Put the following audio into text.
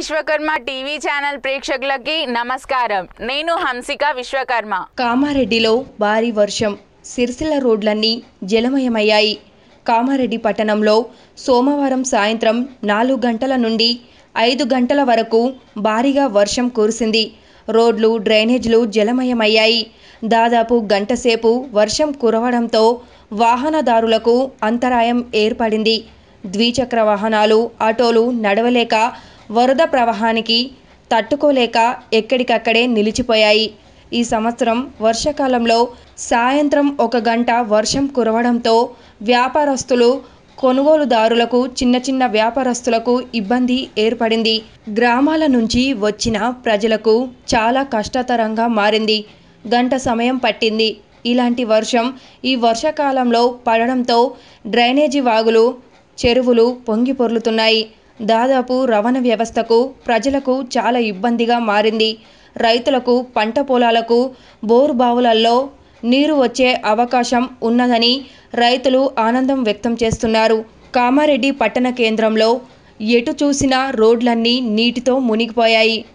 Vishwakarma TV channel ప్రేక్షకులకి నమస్కారం నేను హంసిక విశ్వకర్మ కామారెడ్డిలో భారీ వర్షం సిరిసిల్ల రోడ్లన్నీ జలమయమయ్యాయి కామారెడ్డి పట్టణంలో సోమవారం సాయంత్రం నాలుగు గంటల నుండి ఐదు గంటల వరకు భారీగా వర్షం కురిసింది రోడ్లు డ్రైనేజ్లు జలమయమయ్యాయి దాదాపు గంటసేపు వర్షం కురవడంతో వాహనదారులకు అంతరాయం ఏర్పడింది ద్విచక్ర వాహనాలు ఆటోలు నడవలేక వరద ప్రవాహానికి తట్టుకోలేక ఎక్కడికక్కడే నిలిచిపోయాయి ఈ సంవత్సరం వర్షాకాలంలో సాయంత్రం ఒక గంట వర్షం కురవడంతో వ్యాపారస్తులు కొనుగోలుదారులకు చిన్న చిన్న వ్యాపారస్తులకు ఇబ్బంది ఏర్పడింది గ్రామాల నుంచి వచ్చిన ప్రజలకు చాలా కష్టతరంగా మారింది గంట సమయం పట్టింది ఇలాంటి వర్షం ఈ వర్షాకాలంలో పడడంతో డ్రైనేజీ వాగులు చెరువులు పొంగి పొర్లుతున్నాయి దాదాపు రవాణా వ్యవస్థకు ప్రజలకు చాలా ఇబ్బందిగా మారింది రైతులకు పంట పొలాలకు బోరు బావులలో నీరు వచ్చే అవకాశం ఉన్నదని రైతులు ఆనందం వ్యక్తం చేస్తున్నారు కామారెడ్డి పట్టణ కేంద్రంలో ఎటు చూసినా రోడ్లన్నీ నీటితో మునిగిపోయాయి